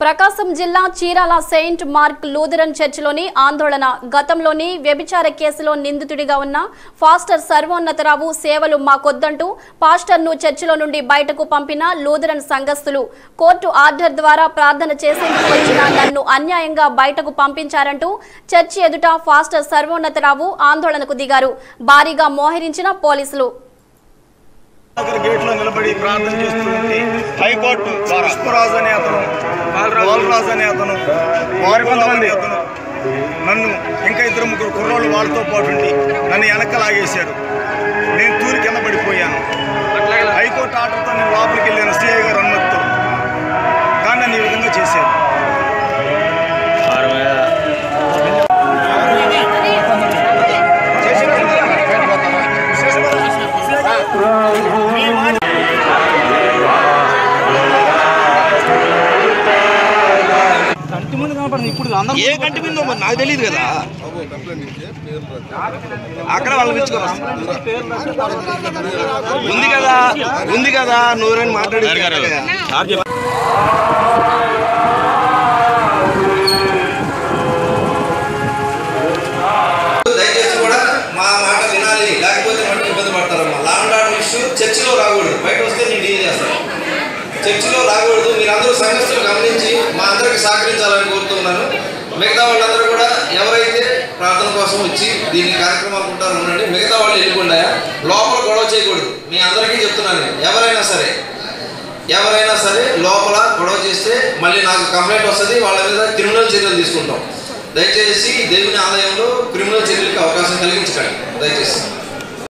ప్రకాశం జిల్లా Chirala Saint Mark Lutheran చర్చిలోని ఆందోళన గతంలోని వ్యభిచార కేసులో నిందితుడిగా ఉన్న ఫాస్టర్ సర్వోన్నతరావు సేవలు మాకొద్దంటూ పాస్టర్ను చర్చిలో నుండి బయటకు పంపిన లూథరన్ సంఘస్థులు కోర్టు ఆర్డర్ ద్వారా ప్రార్థన చేసేందుకు వచ్చిన నన్ను అన్యాయంగా బయటకు పంపించారంటూ చర్చి ఎదుట ఫాస్టర్ సర్వోన్నతరావు ఆందోళనకు దిగారు భారీగా మోహరించిన పోలీసులు దగ్గర గేట్ లో నిలబడి ప్రార్థన చేస్తూ ఉంటే హైకోర్టు పుష్పరాజు అనే అతను బాలరాజు అనే అతను మరికొంతమంది అతను నన్ను ఇంకా ఇద్దరు ముగ్గురు కుర్రోళ్ళు వాళ్ళతో పాటు ఉండి నన్ను వెనక లాగేశారు నేను తూరి కింద పడిపోయాను హైకోర్టు ఆర్డర్తో నేను లోపలికి వెళ్ళాను సిఐ గారు అనుమతితో కానీ నన్ను ఈ విధంగా చేశారు కంటి ముందు కనపడింది ఇప్పుడు అందరూ ఏ కంటి మీద మరి నాకు తెలియదు కదా అక్కడ వాళ్ళు పిలుచుకొని వస్తారు. ఉంది కదా ఉంది కదా నూరని మాట్లాడి దయచేసి కూడా మా మాట వినాలి లేకపోతే మళ్ళీ ఇబ్బంది పడతారమ్మా లాండ్ ఆర్డర్ ఇష్యూ చర్చిలో రాకూడదు బయట వస్తే నేను డీల్ చేస్తాను చర్చిలో రాకూడదు మీరందరూ సంఘస్థులు గమనించి మా అందరికి సహకరించాలని కోరుతున్నాను మిగతా వాళ్ళందరూ కూడా ఎవరైతే ప్రార్థన కోసం వచ్చి దీన్ని కార్యక్రమాలు ఉంటారో ఉండండి మిగతా వాళ్ళు వెళ్ళిపోండా లోపల గొడవ చేయకూడదు మీ అందరికీ చెప్తున్నాను ఎవరైనా సరే ఎవరైనా సరే లోపల గొడవ చేస్తే మళ్ళీ నాకు కంప్లైంట్ వస్తుంది వాళ్ళ మీద క్రిమినల్ చర్యలు తీసుకుంటాం దయచేసి దేవుని ఆలయంలో క్రిమినల్ చర్యలకు అవకాశం కలిగించకండి దయచేసి